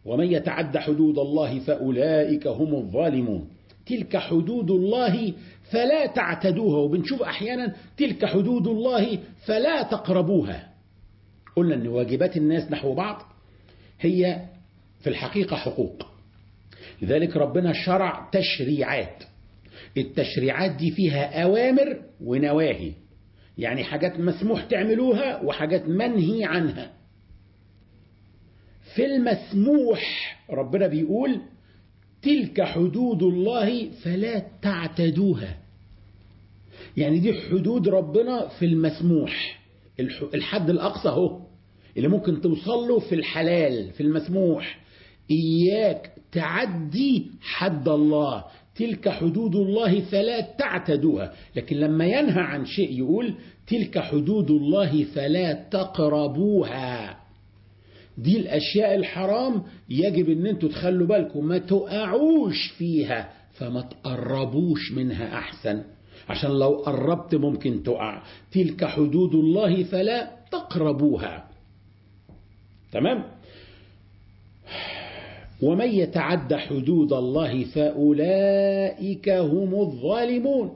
ومن يتعد حدود الله فأولئك هم الظالمون تلك حدود الله فلا تعتدوها وبنشوف أحيانا تلك حدود الله فلا تقربوها قلنا أن واجبات الناس نحو بعض هي في الحقيقة حقوق لذلك ربنا شرع تشريعات التشريعات دي فيها أوامر ونواهي يعني حاجات مسموح تعملوها وحاجات منهي عنها في المسموح ربنا بيقول تلك حدود الله فلا تعتدوها يعني دي حدود ربنا في المسموح الحد الأقصى هو اللي ممكن توصل له في الحلال في المسموح إياك تعدي حد الله تلك حدود الله فلا تعتدوها لكن لما ينهى عن شيء يقول تلك حدود الله فلا تقربوها دي الأشياء الحرام يجب ان انتوا تخلوا بالكم ما تقعوش فيها فما تقربوش منها أحسن عشان لو قربت ممكن تقع تلك حدود الله فلا تقربوها تمام ومن يتعد حدود الله فأولئك هم الظالمون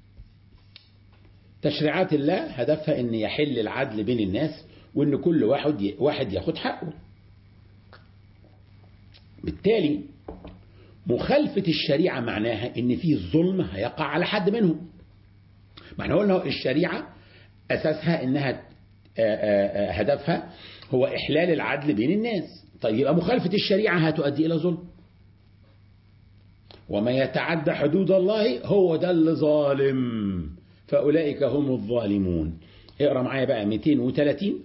تشريعات الله هدفها ان يحل العدل بين الناس وان كل واحد واحد ياخد حقه بالتالي مخالفة الشريعة معناها ان في ظلم هيقع على حد منهم معنى قلنا الشريعة اساسها انها هدفها هو احلال العدل بين الناس طيب يبقى مخالفة الشريعة هتؤدي إلى ظلم وما يتعدى حدود الله هو ده اللي ظالم فأولئك هم الظالمون اقرأ معايا بقى 230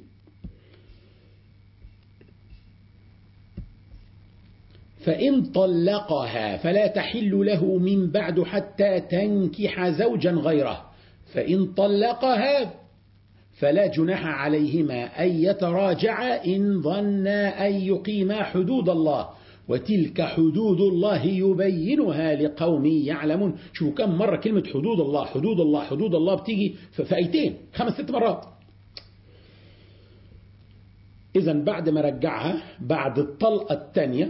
فإن طلقها فلا تحل له من بعد حتى تنكح زوجا غيره فإن طلقها فلا جناح عليهما أن يتراجعا إن ظنا أن يقيما حدود الله وتلك حدود الله يبينها لقوم يعلمون شوفوا كم مرة كلمة حدود الله حدود الله حدود الله بتيجي في آيتين خمس ست مرات إذا بعد ما رجعها بعد الطلقة الثانية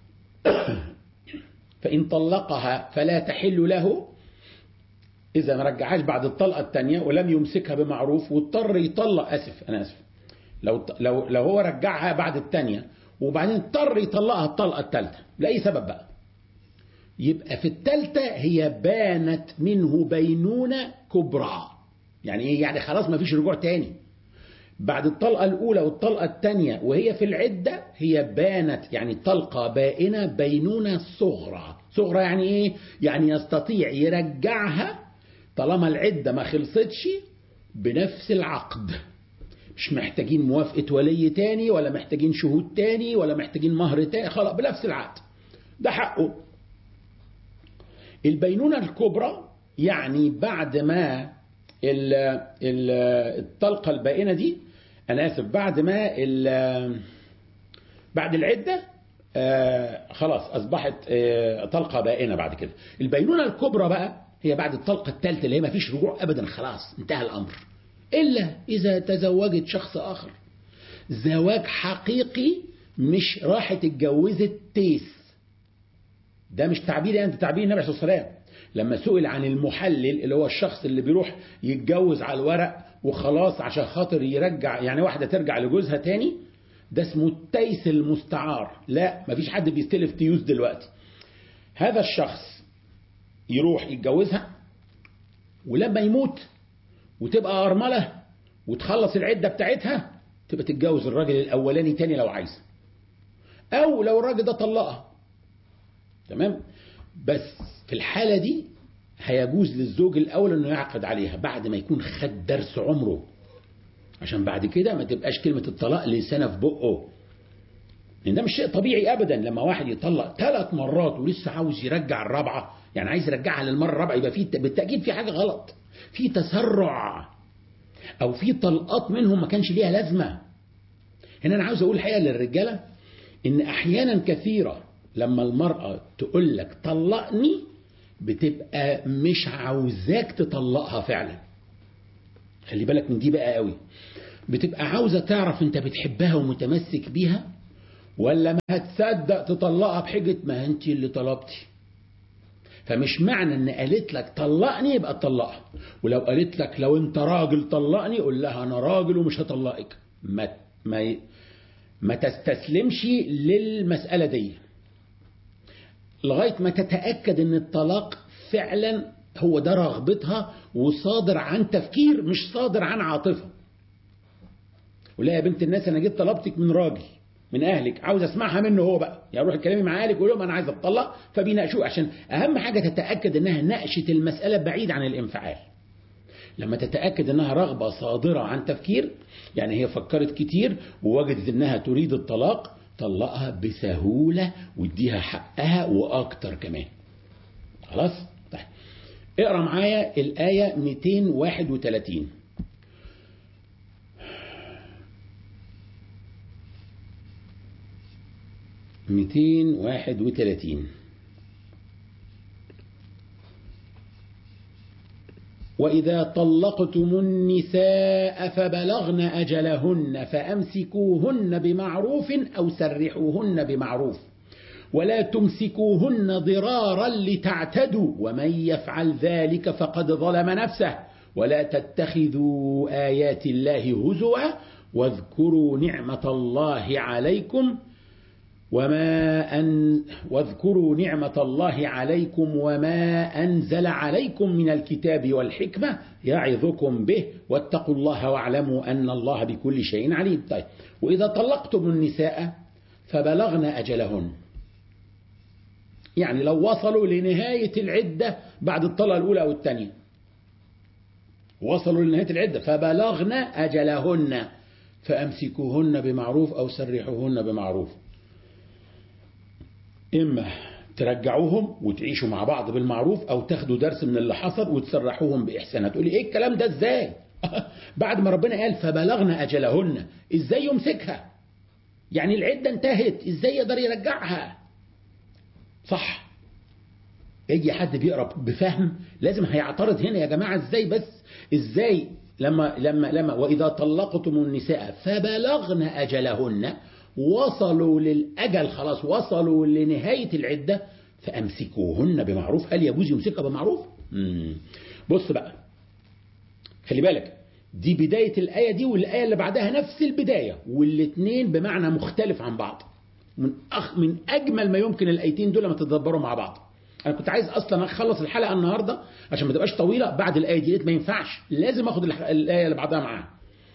فإن طلقها فلا تحل له إذا ما رجعهاش بعد الطلقة الثانية ولم يمسكها بمعروف واضطر يطلق أسف أنا أسف لو لو لو هو رجعها بعد الثانية وبعدين اضطر يطلقها الطلقة الثالثة لأي سبب بقى يبقى في الثالثة هي بانت منه بينونة كبرى يعني إيه يعني خلاص ما فيش رجوع تاني بعد الطلقة الأولى والطلقة الثانية وهي في العدة هي بانت يعني طلقة بائنة بينونة صغرى صغرى يعني إيه يعني يستطيع يرجعها طالما العدة ما خلصتش بنفس العقد مش محتاجين موافقة ولي تاني ولا محتاجين شهود تاني ولا محتاجين مهر تاني خلاص بنفس العقد ده حقه البينونة الكبرى يعني بعد ما ال ال الطلقة البائنة دي أنا آسف بعد ما بعد العدة آه خلاص أصبحت آه طلقة بائنة بعد كده البينونة الكبرى بقى هي بعد الطلقة الثالثة اللي هي ما فيش رجوع أبدا خلاص انتهى الأمر إلا إذا تزوجت شخص آخر زواج حقيقي مش راحت اتجوزت تيس ده مش تعبيري أنت تعبير النبي صلى الله عليه وسلم لما سئل عن المحلل اللي هو الشخص اللي بيروح يتجوز على الورق وخلاص عشان خاطر يرجع يعني واحدة ترجع لجوزها تاني ده اسمه التيس المستعار لا مفيش حد بيستلف تيوس دلوقتي هذا الشخص يروح يتجوزها ولما يموت وتبقى أرملة وتخلص العدة بتاعتها تبقى تتجوز الراجل الأولاني تاني لو عايز أو لو الراجل ده طلقها تمام بس في الحالة دي هيجوز للزوج الأول أنه يعقد عليها بعد ما يكون خد درس عمره عشان بعد كده ما تبقاش كلمة الطلاق لسانة في بقه لأن ده مش شيء طبيعي أبدا لما واحد يطلق ثلاث مرات ولسه عاوز يرجع الرابعة يعني عايز يرجعها للمرة الرابعة يبقى في بالتأكيد في حاجة غلط في تسرع أو في طلقات منهم ما كانش ليها لازمة هنا أنا عاوز أقول الحقيقة للرجالة إن أحيانا كثيرة لما المرأة تقول لك طلقني بتبقى مش عاوزاك تطلقها فعلا خلي بالك من دي بقى قوي بتبقى عاوزة تعرف انت بتحبها ومتمسك بيها ولا ما هتصدق تطلقها بحجة ما انت اللي طلبتي فمش معنى ان قالت لك طلقني يبقى تطلقها ولو قالت لك لو انت راجل طلقني قول لها انا راجل ومش هطلقك ما ما ما تستسلمش للمسألة دي لغاية ما تتأكد ان الطلاق فعلا هو ده رغبتها وصادر عن تفكير مش صادر عن عاطفة ولا يا بنت الناس انا جيت طلبتك من راجل من اهلك عاوز اسمعها منه هو بقى يعني روح الكلامي مع اهلك وقول لهم انا عايز اتطلق فبيناقشوه عشان اهم حاجه تتاكد انها ناقشت المساله بعيد عن الانفعال لما تتاكد انها رغبه صادره عن تفكير يعني هي فكرت كتير ووجدت انها تريد الطلاق طلقها بسهوله واديها حقها واكتر كمان خلاص طيب اقرا معايا الايه 231 231 وإذا طلقتم النساء فبلغن أجلهن فأمسكوهن بمعروف أو سرحوهن بمعروف ولا تمسكوهن ضرارا لتعتدوا ومن يفعل ذلك فقد ظلم نفسه ولا تتخذوا آيات الله هزوا واذكروا نعمة الله عليكم وما أن واذكروا نعمة الله عليكم وما أنزل عليكم من الكتاب والحكمة يعظكم به واتقوا الله واعلموا أن الله بكل شيء عليم طيب وإذا طلقتم النساء فبلغن أجلهن يعني لو وصلوا لنهاية العدة بعد الطلقة الأولى أو الثانية وصلوا لنهاية العدة فبلغن أجلهن فأمسكوهن بمعروف أو سرحوهن بمعروف إما ترجعوهم وتعيشوا مع بعض بالمعروف أو تاخدوا درس من اللي حصل وتسرحوهم بإحسان هتقولي إيه الكلام ده إزاي بعد ما ربنا قال فبلغنا أجلهن إزاي يمسكها يعني العدة انتهت إزاي يقدر يرجعها صح اي حد بيقرا بفهم لازم هيعترض هنا يا جماعه ازاي بس ازاي لما لما لما واذا طلقتم النساء فبلغن اجلهن وصلوا للاجل خلاص وصلوا لنهايه العده فامسكوهن بمعروف هل يجوز يمسكها بمعروف مم. بص بقى خلي بالك دي بدايه الايه دي والايه اللي بعدها نفس البدايه والاثنين بمعنى مختلف عن بعض من أخ من اجمل ما يمكن الايتين دول لما تتدبروا مع بعض انا كنت عايز اصلا اخلص الحلقه النهارده عشان ما تبقاش طويله بعد الايه دي ما ينفعش لازم اخد الايه اللي بعدها معاها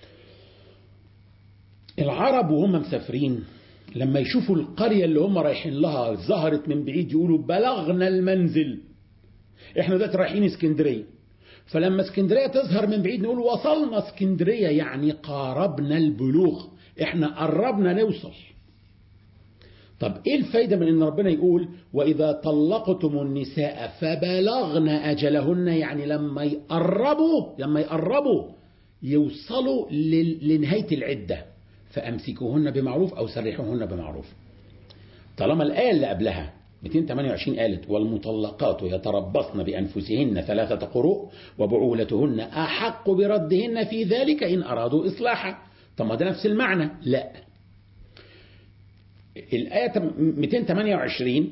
العرب وهم مسافرين لما يشوفوا القريه اللي هم رايحين لها ظهرت من بعيد يقولوا بلغنا المنزل احنا دلوقتي رايحين اسكندريه فلما اسكندريه تظهر من بعيد نقول وصلنا اسكندريه يعني قاربنا البلوغ احنا قربنا نوصل طب ايه الفايدة من ان ربنا يقول واذا طلقتم النساء فبلغن اجلهن يعني لما يقربوا لما يقربوا يوصلوا لنهاية العدة فامسكوهن بمعروف او سرحوهن بمعروف طالما الآية اللي قبلها 228 قالت والمطلقات يتربصن بأنفسهن ثلاثة قروء وبعولتهن أحق بردهن في ذلك إن أرادوا إصلاحا طب ما ده نفس المعنى لا الآية 228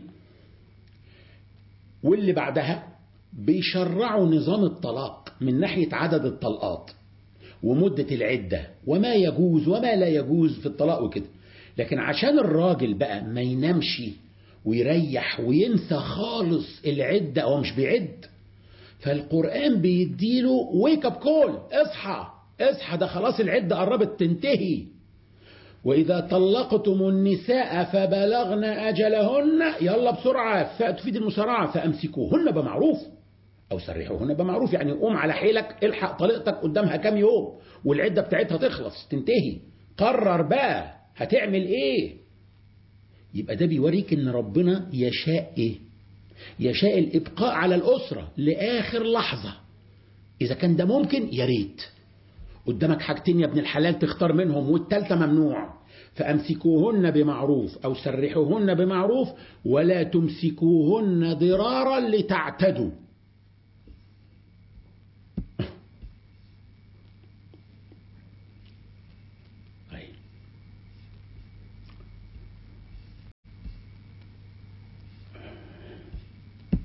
واللي بعدها بيشرعوا نظام الطلاق من ناحية عدد الطلقات ومدة العدة وما يجوز وما لا يجوز في الطلاق وكده لكن عشان الراجل بقى ما ينامش ويريح وينسى خالص العدة هو مش بيعد فالقرآن بيديله ويك اب كول اصحى اصحى ده خلاص العدة قربت تنتهي وإذا طلقتم النساء فبلغن أجلهن يلا بسرعة تفيد المسارعة فأمسكوهن بمعروف أو سرحوهن بمعروف يعني قوم على حيلك الحق طليقتك قدامها كام يوم والعدة بتاعتها تخلص تنتهي قرر بقى هتعمل ايه يبقى ده بيوريك ان ربنا يشاء ايه يشاء الابقاء على الاسرة لاخر لحظة اذا كان ده ممكن يا ريت قدامك حاجتين يا ابن الحلال تختار منهم والتالتة ممنوع فأمسكوهن بمعروف أو سرحوهن بمعروف ولا تمسكوهن ضرارا لتعتدوا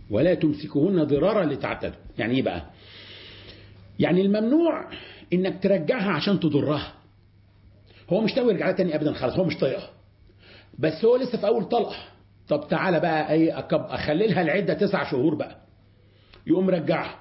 ولا تمسكوهن ضرارا لتعتدوا يعني ايه بقى يعني الممنوع انك ترجعها عشان تضرها هو مش ناوي يرجع لها تاني ابدا خلاص هو مش طايقها بس هو لسه في اول طلقه طب تعالى بقى ايه أكب اخلي لها العده تسع شهور بقى يقوم رجعها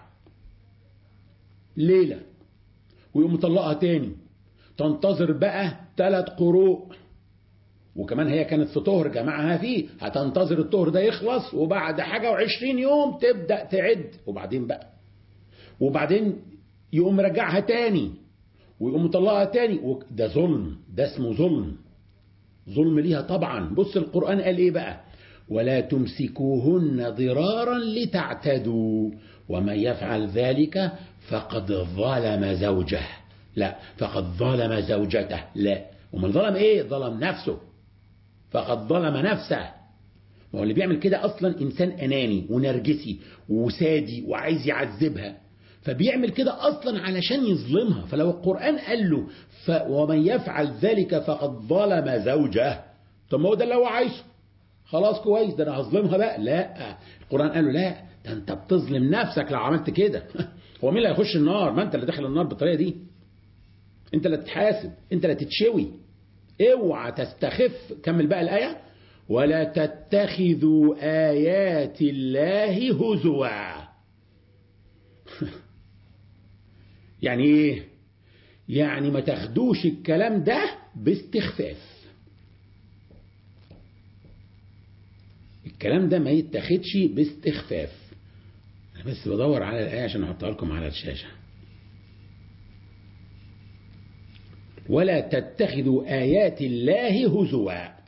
ليله ويقوم مطلقها تاني تنتظر بقى ثلاث قروء وكمان هي كانت في طهر جمعها فيه هتنتظر الطهر ده يخلص وبعد حاجة وعشرين يوم تبدأ تعد وبعدين بقى وبعدين يقوم مرجعها تاني ويقوم مطلقها تاني ده ظلم ده اسمه ظلم ظلم ليها طبعا بص القرآن قال ايه بقى ولا تمسكوهن ضرارا لتعتدوا ومن يفعل ذلك فقد ظلم زوجه لا فقد ظلم زوجته لا ومن ظلم ايه ظلم نفسه فقد ظلم نفسه ما هو اللي بيعمل كده اصلا انسان اناني ونرجسي وسادي وعايز يعذبها فبيعمل كده اصلا علشان يظلمها فلو القران قال له ف ومن يفعل ذلك فقد ظلم زوجه طب ما هو ده اللي هو عايزه خلاص كويس ده انا هظلمها بقى لا القران قال له لا ده انت بتظلم نفسك لو عملت كده هو مين اللي هيخش النار ما انت اللي داخل النار بالطريقه دي انت اللي تتحاسب انت اللي تتشوي اوعى تستخف كمل بقى الآية ولا تتخذوا آيات الله هزوا يعني ايه يعني ما تاخدوش الكلام ده باستخفاف الكلام ده ما يتاخدش باستخفاف انا بس بدور على الآية عشان احطها لكم على الشاشة ولا تتخذوا آيات الله هزوا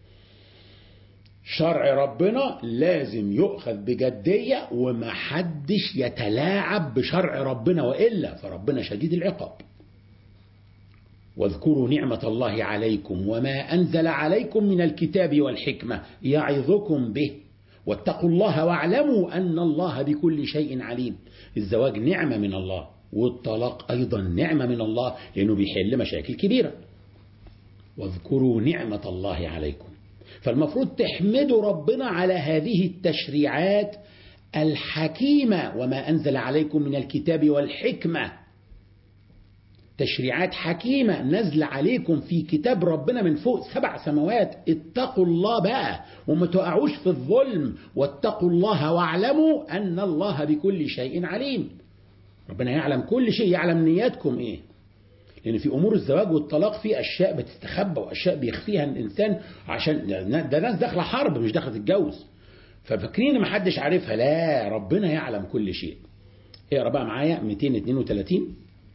شرع ربنا لازم يؤخذ بجدية ومحدش يتلاعب بشرع ربنا وإلا فربنا شديد العقاب واذكروا نعمة الله عليكم وما أنزل عليكم من الكتاب والحكمة يعظكم به واتقوا الله واعلموا أن الله بكل شيء عليم الزواج نعمة من الله والطلاق أيضا نعمة من الله لأنه بيحل مشاكل كبيرة واذكروا نعمة الله عليكم فالمفروض تحمدوا ربنا على هذه التشريعات الحكيمة وما أنزل عليكم من الكتاب والحكمة تشريعات حكيمة نزل عليكم في كتاب ربنا من فوق سبع سماوات اتقوا الله بقى وما تقعوش في الظلم واتقوا الله واعلموا أن الله بكل شيء عليم ربنا يعلم كل شيء يعلم نياتكم ايه لان في امور الزواج والطلاق في اشياء بتستخبى واشياء بيخفيها الانسان عشان ده ناس داخله حرب مش داخله تتجوز ففاكرين ما حدش عارفها لا ربنا يعلم كل شيء اقرا بقى معايا 232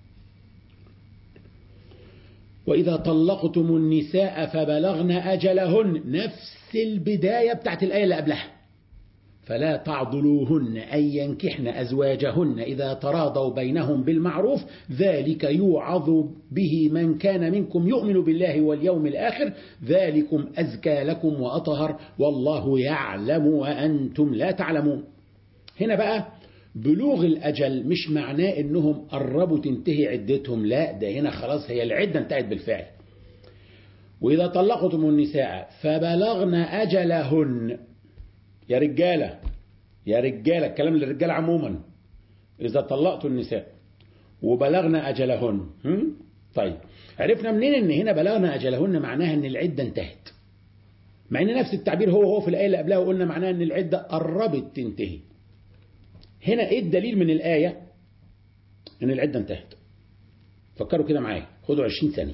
وإذا طلقتم النساء فبلغن أجلهن نفس البداية بتاعت الآية اللي قبلها فلا تعضلوهن أن ينكحن أزواجهن إذا تراضوا بينهم بالمعروف ذلك يوعظ به من كان منكم يؤمن بالله واليوم الآخر ذلكم أزكى لكم وأطهر والله يعلم وأنتم لا تعلمون هنا بقى بلوغ الأجل مش معناه إنهم قربوا تنتهي عدتهم لا ده هنا خلاص هي العدة انتهت بالفعل وإذا طلقتم النساء فبلغن أجلهن يا رجالة يا رجالة الكلام للرجال عموما إذا طلقتوا النساء وبلغنا أجلهن هم؟ طيب عرفنا منين ان هنا بلغنا أجلهن معناها ان العدة انتهت مع ان نفس التعبير هو هو في الآية اللي قبلها وقلنا معناها ان العدة قربت تنتهي هنا ايه الدليل من الآية ان العدة انتهت فكروا كده معايا خدوا 20 ثانية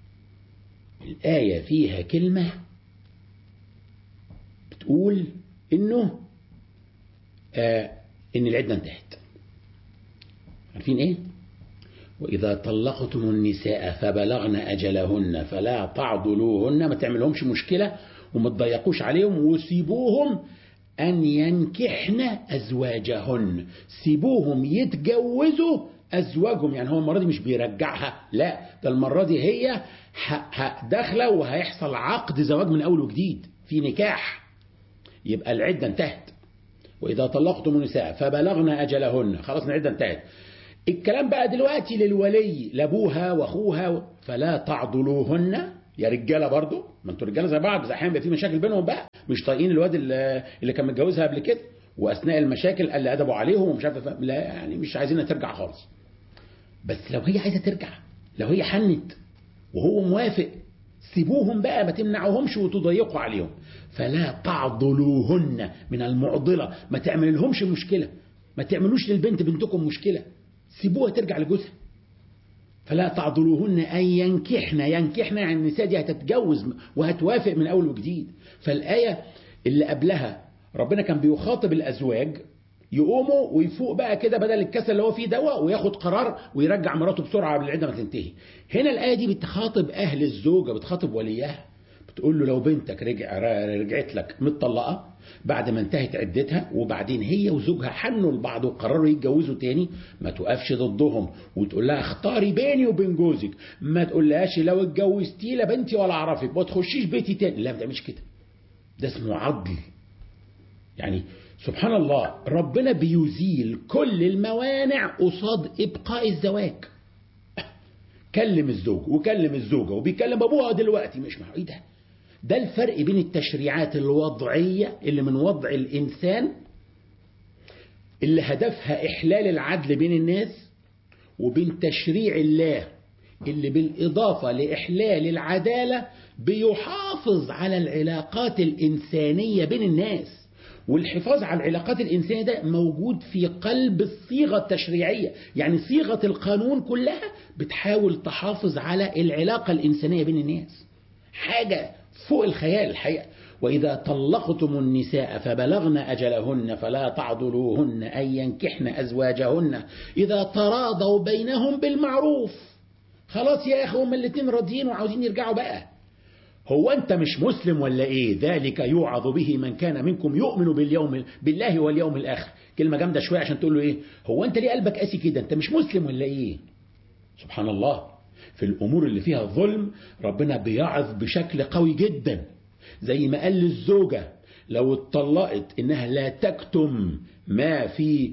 الآية فيها كلمة بتقول انه آه ان العدة انتهت عارفين ايه واذا طلقتم النساء فبلغن اجلهن فلا تعضلوهن ما تعملهمش مشكلة وما تضيقوش عليهم وسيبوهم ان ينكحن ازواجهن سيبوهم يتجوزوا ازواجهم يعني هو المرة دي مش بيرجعها لا ده المرة دي هي داخله وهيحصل عقد زواج من اول وجديد في نكاح يبقى العدة انتهت وإذا طلقتم النساء فبلغن أجلهن خلاص العدة انتهت الكلام بقى دلوقتي للولي لابوها واخوها فلا تعضلوهن يا رجاله برضو ما انتوا رجاله زي بعض بس احيانا بيبقى في مشاكل بينهم بقى مش طايقين الواد اللي كان متجوزها قبل كده واثناء المشاكل قال ادبوا عليهم ومش عارف لا يعني مش عايزينها ترجع خالص بس لو هي عايزه ترجع لو هي حنت وهو موافق سيبوهم بقى ما تمنعوهمش وتضيقوا عليهم فلا تعضلوهن من المعضله ما تعملهمش مشكله ما تعملوش للبنت بنتكم مشكله سيبوها ترجع لجوزها فلا تعضلوهن أن ينكحن ينكحن يعني النساء دي هتتجوز وهتوافق من أول وجديد فالآية اللي قبلها ربنا كان بيخاطب الأزواج يقوموا ويفوق بقى كده بدل الكسل اللي هو فيه دواء وياخد قرار ويرجع مراته بسرعة قبل العدة ما تنتهي هنا الآية دي بتخاطب أهل الزوجة بتخاطب وليها بتقول له لو بنتك رجع رجعت لك متطلقة بعد ما انتهت عدتها وبعدين هي وزوجها حنوا لبعض وقرروا يتجوزوا تاني ما توقفش ضدهم وتقول لها اختاري بيني وبين جوزك ما تقولهاش لو اتجوزتي لا بنتي ولا اعرفك ما تخشيش بيتي تاني لا ما تعملش كده ده اسمه عضل يعني سبحان الله ربنا بيزيل كل الموانع قصاد ابقاء الزواج كلم الزوج وكلم الزوجه وبيكلم ابوها دلوقتي مش مع ايه ده ده الفرق بين التشريعات الوضعية اللي من وضع الإنسان اللي هدفها إحلال العدل بين الناس وبين تشريع الله اللي بالإضافة لإحلال العدالة بيحافظ على العلاقات الإنسانية بين الناس والحفاظ على العلاقات الإنسانية ده موجود في قلب الصيغة التشريعية يعني صيغة القانون كلها بتحاول تحافظ على العلاقة الإنسانية بين الناس حاجة فوق الخيال الحقيقة وإذا طلقتم النساء فبلغن أجلهن فلا تعضلوهن أن ينكحن أزواجهن إذا تراضوا بينهم بالمعروف خلاص يا أخي هم الاتنين راضيين وعاوزين يرجعوا بقى هو أنت مش مسلم ولا إيه ذلك يوعظ به من كان منكم يؤمن باليوم بالله واليوم الآخر كلمة جامدة شوية عشان تقول له إيه هو أنت ليه قلبك قاسي كده أنت مش مسلم ولا إيه سبحان الله في الأمور اللي فيها ظلم ربنا بيعظ بشكل قوي جدا زي ما قال للزوجة لو اتطلقت إنها لا تكتم ما في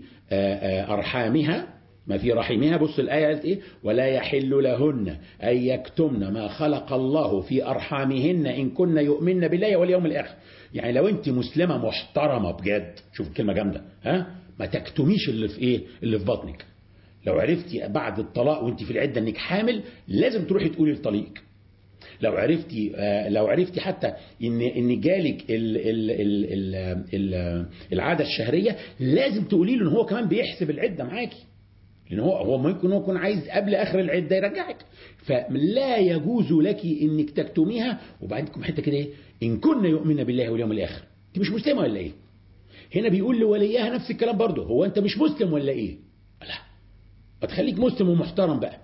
أرحامها ما في رحمها بص الآية قالت إيه ولا يحل لهن أن يكتمن ما خلق الله في أرحامهن إن كن يؤمن بالله واليوم الآخر يعني لو أنت مسلمة محترمة بجد شوف الكلمة جامدة ها ما تكتميش اللي في إيه اللي في بطنك لو عرفتي بعد الطلاق وانت في العده انك حامل لازم تروحي تقولي لطليقك لو عرفتي لو عرفتي حتى ان ان جالك ال ال ال ال ال العاده الشهريه لازم تقولي له ان هو كمان بيحسب العده معاكي لان هو هو ممكن هو يكون عايز قبل اخر العده يرجعك فلا يجوز لك انك تكتميها وبعدين تكون حته كده ايه ان كنا يؤمن بالله واليوم الاخر انت مش مسلمه ولا ايه هنا بيقول لوليها نفس الكلام برضه هو انت مش مسلم ولا ايه لا ما تخليك مسلم ومحترم بقى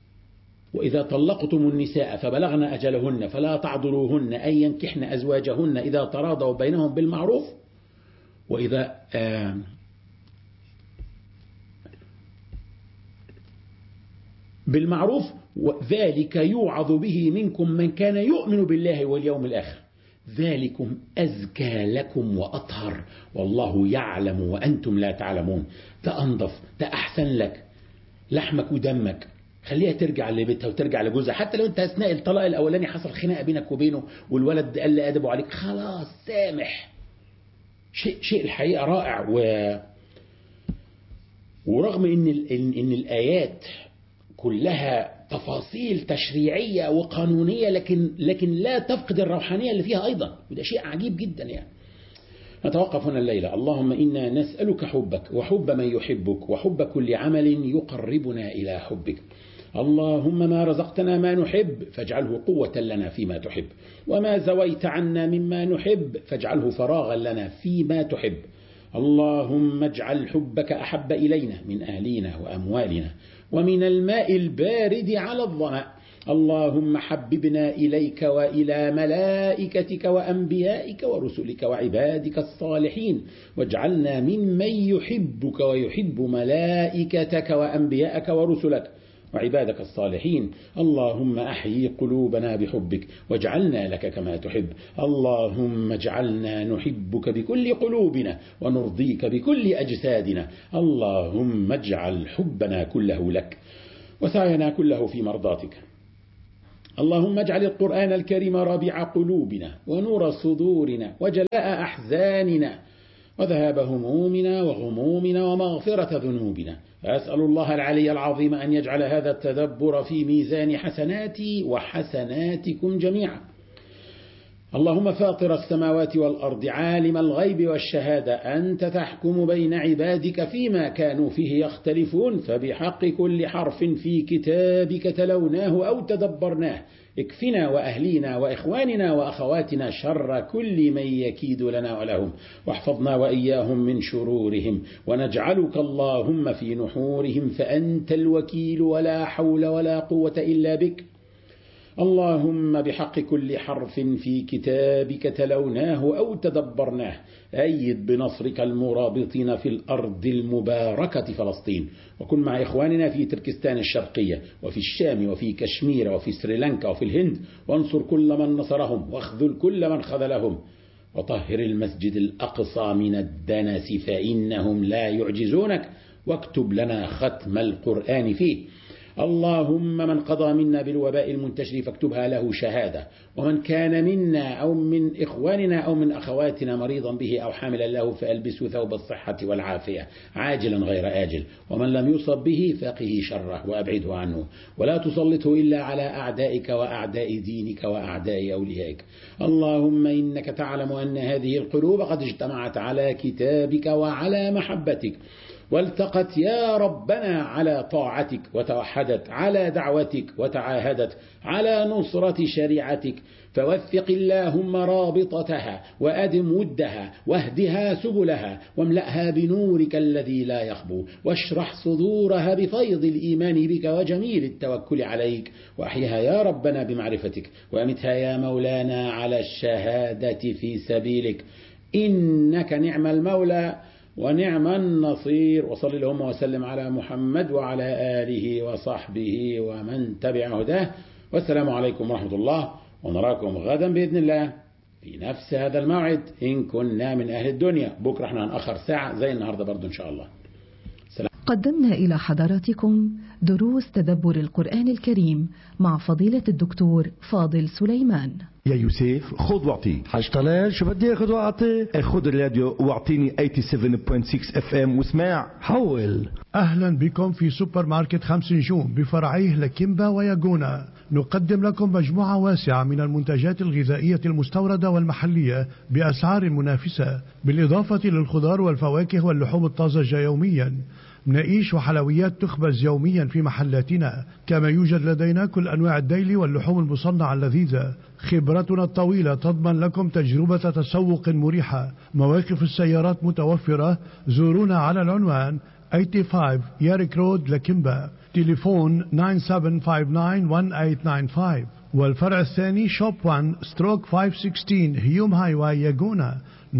وإذا طلقتم النساء فبلغن أجلهن فلا تعضلوهن أن ينكحن أزواجهن إذا تراضوا بينهم بالمعروف وإذا آه بالمعروف ذلك يوعظ به منكم من كان يؤمن بالله واليوم الآخر ذلكم أزكى لكم وأطهر والله يعلم وأنتم لا تعلمون ده أنظف ده أحسن لك لحمك ودمك خليها ترجع لبيتها وترجع لجوزها حتى لو انت اثناء الطلاق الاولاني حصل خناقه بينك وبينه والولد قال ادبه عليك خلاص سامح شيء شيء الحقيقه رائع و ورغم ان ال... ان, إن الايات كلها تفاصيل تشريعيه وقانونيه لكن لكن لا تفقد الروحانيه اللي فيها ايضا وده شيء عجيب جدا يعني نتوقف هنا الليلة اللهم إنا نسألك حبك وحب من يحبك وحب كل عمل يقربنا إلى حبك اللهم ما رزقتنا ما نحب فاجعله قوة لنا فيما تحب وما زويت عنا مما نحب فاجعله فراغا لنا فيما تحب اللهم اجعل حبك أحب إلينا من أهلنا وأموالنا ومن الماء البارد على الظمأ اللهم حببنا إليك وإلى ملائكتك وأنبيائك ورسلك وعبادك الصالحين واجعلنا ممن يحبك ويحب ملائكتك وأنبيائك ورسلك وعبادك الصالحين اللهم أحيي قلوبنا بحبك واجعلنا لك كما تحب اللهم اجعلنا نحبك بكل قلوبنا ونرضيك بكل أجسادنا اللهم اجعل حبنا كله لك وسعينا كله في مرضاتك اللهم اجعل القرآن الكريم ربيع قلوبنا ونور صدورنا وجلاء أحزاننا وذهاب همومنا وغمومنا ومغفرة ذنوبنا أسأل الله العلي العظيم أن يجعل هذا التدبر في ميزان حسناتي وحسناتكم جميعا اللهم فاطر السماوات والأرض عالم الغيب والشهادة أنت تحكم بين عبادك فيما كانوا فيه يختلفون فبحق كل حرف في كتابك تلوناه أو تدبرناه اكفنا وأهلينا وإخواننا وأخواتنا شر كل من يكيد لنا ولهم واحفظنا وإياهم من شرورهم ونجعلك اللهم في نحورهم فأنت الوكيل ولا حول ولا قوة إلا بك اللهم بحق كل حرف في كتابك تلوناه أو تدبرناه أيد بنصرك المرابطين في الأرض المباركة فلسطين وكن مع إخواننا في تركستان الشرقية وفي الشام وفي كشمير وفي سريلانكا وفي الهند وانصر كل من نصرهم واخذل كل من خذلهم وطهر المسجد الأقصى من الدنس فإنهم لا يعجزونك واكتب لنا ختم القرآن فيه اللهم من قضى منا بالوباء المنتشر فاكتبها له شهادة ومن كان منا أو من إخواننا أو من أخواتنا مريضا به أو حاملا له فألبسه ثوب الصحة والعافية عاجلا غير آجل ومن لم يصب به فقه شره وأبعده عنه ولا تسلطه إلا على أعدائك وأعداء دينك وأعداء أوليائك اللهم إنك تعلم أن هذه القلوب قد اجتمعت على كتابك وعلى محبتك والتقت يا ربنا على طاعتك وتوحدت على دعوتك وتعاهدت على نصرة شريعتك فوثق اللهم رابطتها وأدم ودها واهدها سبلها واملأها بنورك الذي لا يخبو واشرح صدورها بفيض الإيمان بك وجميل التوكل عليك وأحيها يا ربنا بمعرفتك وأمتها يا مولانا على الشهادة في سبيلك إنك نعم المولى ونعم النصير وصل اللهم وسلم على محمد وعلى آله وصحبه ومن تبع هداه والسلام عليكم ورحمة الله ونراكم غدا بإذن الله في نفس هذا الموعد إن كنا من أهل الدنيا بكرة احنا هنأخر ساعة زي النهاردة برضو إن شاء الله سلام. قدمنا إلى حضراتكم دروس تدبر القرآن الكريم مع فضيلة الدكتور فاضل سليمان يا يوسف خذ واعطي حاج طلال شو بدي اخذ واعطي خذ الراديو واعطيني 87.6 اف ام واسمع حول اهلا بكم في سوبر ماركت خمس نجوم بفرعيه لكيمبا وياجونا نقدم لكم مجموعة واسعة من المنتجات الغذائية المستوردة والمحلية بأسعار منافسة بالإضافة للخضار والفواكه واللحوم الطازجة يوميا مناقيش وحلويات تخبز يوميا في محلاتنا كما يوجد لدينا كل أنواع الديل واللحوم المصنعة اللذيذة خبرتنا الطويلة تضمن لكم تجربة تسوق مريحة مواقف السيارات متوفرة زورونا على العنوان 85 يارك رود لكيمبا تليفون 97591895 والفرع الثاني شوب 1 ستروك 516 هيوم هاي واي ياجونا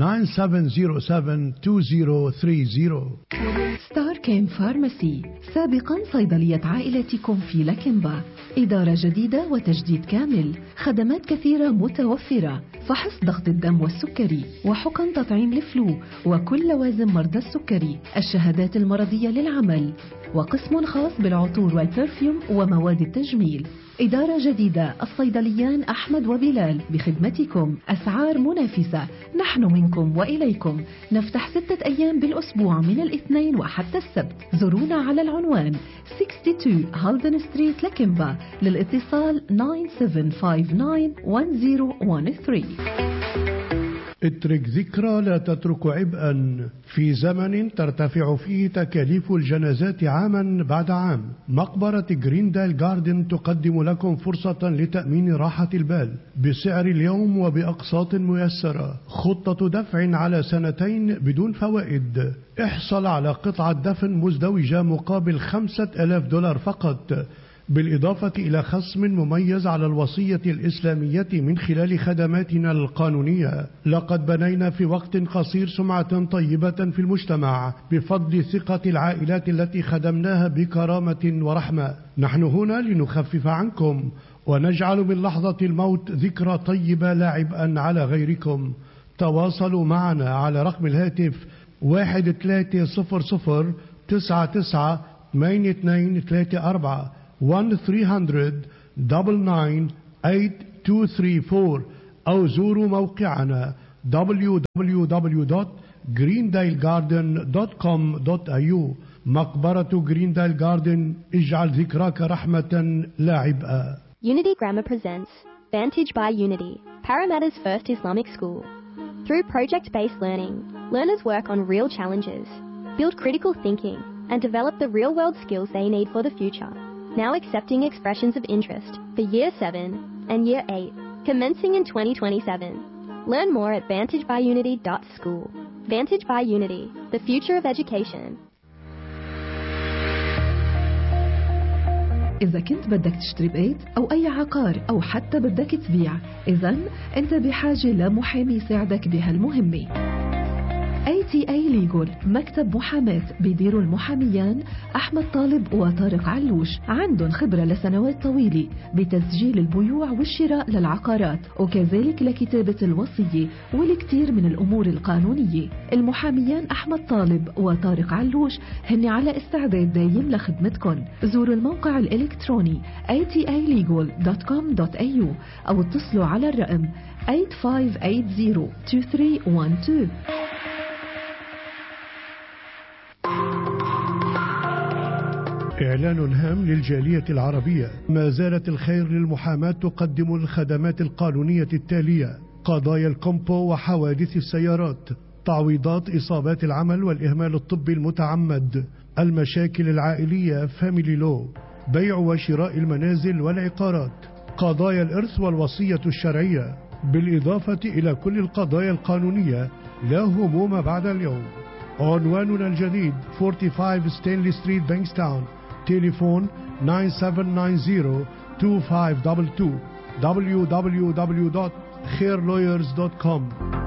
97072030 ستار كيم فارماسي سابقا صيدلية عائلتكم في لكنبا إدارة جديدة وتجديد كامل خدمات كثيرة متوفرة فحص ضغط الدم والسكري وحقن تطعيم الفلو وكل لوازم مرضى السكري الشهادات المرضية للعمل وقسم خاص بالعطور والبرفيوم ومواد التجميل إدارة جديدة الصيدليان أحمد وبلال بخدمتكم أسعار منافسة نحن منكم وإليكم نفتح ستة أيام بالأسبوع من الاثنين وحتى السبت زورونا على العنوان 62 هالدن ستريت لكمبا للاتصال 97591013 اترك ذكرى لا تترك عبئا في زمن ترتفع فيه تكاليف الجنازات عاما بعد عام مقبرة جريندال جاردن تقدم لكم فرصة لتأمين راحة البال بسعر اليوم وبأقساط ميسرة خطة دفع على سنتين بدون فوائد احصل على قطعة دفن مزدوجة مقابل خمسة ألاف دولار فقط بالإضافة إلى خصم مميز على الوصية الإسلامية من خلال خدماتنا القانونية لقد بنينا في وقت قصير سمعة طيبة في المجتمع بفضل ثقة العائلات التي خدمناها بكرامة ورحمة نحن هنا لنخفف عنكم ونجعل من لحظة الموت ذكرى طيبة لا عبئا على غيركم تواصلوا معنا على رقم الهاتف واحد ثلاثة صفر صفر تسعة تسعة ثمانية اثنين ثلاثة أربعة 1-300-99-8234 أو زوروا موقعنا www.greendalegarden.com.au مقبرة جريندايل جاردن اجعل ذكراك رحمة لا عبئا Unity Grammar presents Vantage by Unity, Parramatta's first Islamic school. Through project based learning, learners work on real challenges, build critical thinking, and develop the real world skills they need for the future. Now accepting expressions of interest for Year 7 and Year 8, commencing in 2027. Learn more at vantagebyunity.school. Vantage by Unity, the future of education. إذا كنت بدك تشتري بيت أو أي عقار أو حتى بدك تبيع إذا أنت بحاجة لمحامي يساعدك بهالمهمة ATA Legal مكتب محاماة بيديروا المحاميان أحمد طالب وطارق علوش عندهم خبرة لسنوات طويلة بتسجيل البيوع والشراء للعقارات وكذلك لكتابة الوصية والكثير من الأمور القانونية المحاميان أحمد طالب وطارق علوش هن على استعداد دايم لخدمتكم زوروا الموقع الإلكتروني atalegal.com.au أو اتصلوا على الرقم 8580 إعلان هام للجالية العربية ما زالت الخير للمحاماة تقدم الخدمات القانونية التالية قضايا الكومبو وحوادث السيارات تعويضات إصابات العمل والإهمال الطبي المتعمد المشاكل العائلية فاميلي لو بيع وشراء المنازل والعقارات قضايا الإرث والوصية الشرعية بالإضافة إلى كل القضايا القانونية لا هموم بعد اليوم عنواننا الجديد 45 ستانلي ستريت بانكستاون تليفون 9790 www.khairlawyers.com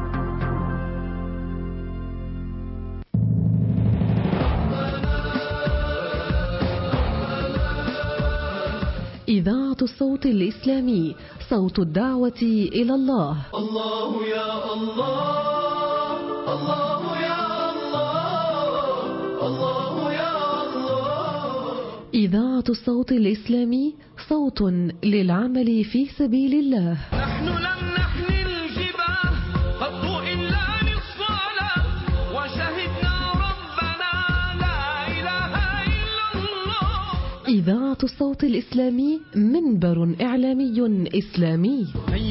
إذاعة الصوت الإسلامي صوت الدعوة إلى الله الله يا الله الله يا الله الله يا الله إذاعة الصوت الإسلامي صوت للعمل في سبيل الله نحن لم نحمل الجباه قط إلا للصلاة وشهدنا ربنا لا إله إلا الله إذاعة الصوت الإسلامي منبر إعلامي إسلامي